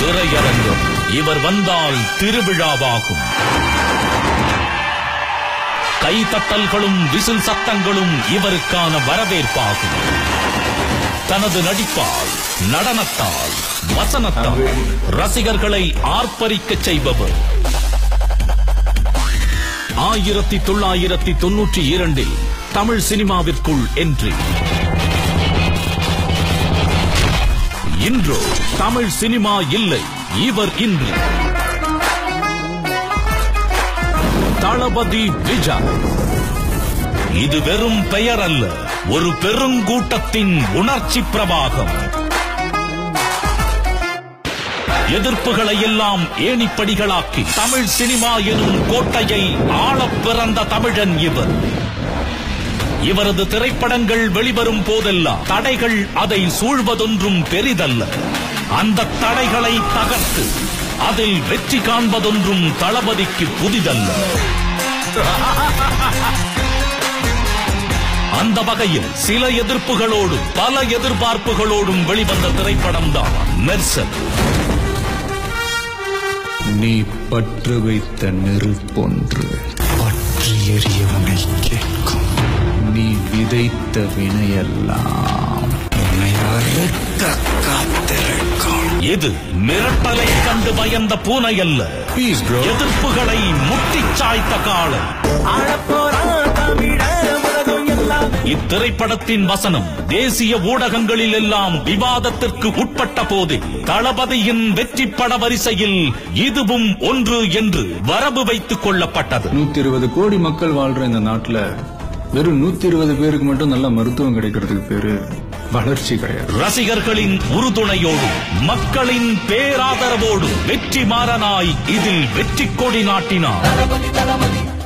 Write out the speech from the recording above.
திரையரங்கம் இவர் வந்தால் திருவிழாவாகும் கைத்தட்டல்களும் விசில் சத்தங்களும் இவருக்கான வரவேற்பாகும் தனது நடிப்பால் நடனத்தால் வசனத்தால் ரசிகர்களை ஆர்ப்பரிக்கச் செய்பவர் ஆயிரத்தி தொள்ளாயிரத்தி தொன்னூற்றி இரண்டில் தமிழ் சினிமாவிற்குள் என்றி இன்றோ தமிழ் சினிமா இல்லை இவர் இன்று தளபதி விஜய் இது வெறும் பெயர் அல்ல ஒரு பெருங்கூட்டத்தின் உணர்ச்சி பிரவாகம் எதிர்ப்புகளை எல்லாம் ஏணிப்படிகளாக்கி தமிழ் சினிமா எனும் கோட்டையை ஆளப் பிறந்த தமிழன் இவர் இவரது திரைப்படங்கள் வெளிவரும் போதெல்லாம் தடைகள் அதை சூழ்வதொன்றும் பெரிதல்ல அந்த தடைகளை தகர்த்து அதில் வெற்றி காண்பதொன்றும் தளபதிக்கு புதிதல்ல அந்த வகையில் சில எதிர்ப்புகளோடும் பல எதிர்பார்ப்புகளோடும் வெளிவந்த திரைப்படம் தான் மெர்சல் நீ பற்று வைத்த நெருப்பொன்று பற்றி எறியவனை கேட்கும் நீ விதைத்த வினையெல்லாம் உன்னை அறுக்க காத்திருக்கும் இது மிரட்டலை கண்டு பயந்த பூனை அல்ல Peace, bro. எதிர்ப்புகளை முட்டிச் சாய்த்த காலம் இத்திரைப்படத்தின் வசனம் தேசிய ஊடகங்களில் எல்லாம் விவாதத்திற்கு உட்பட்ட போது தளபதியின் வெற்றி பட வரிசையில் இதுவும் ஒன்று என்று வரவு வைத்துக் கொள்ளப்பட்டது நூத்தி இருபது கோடி மக்கள் வாழ்ற இந்த நாட்டுல வெறும் நூத்தி இருபது பேருக்கு மட்டும் நல்ல மருத்துவம் கிடைக்கிறதுக்கு பேரு வளர்ச்சி கிடையாது ரசிகர்களின் உறுதுணையோடு மக்களின் பேராதரவோடு வெற்றி மாறனாய் இதில் வெற்றி கொடி நாட்டினார்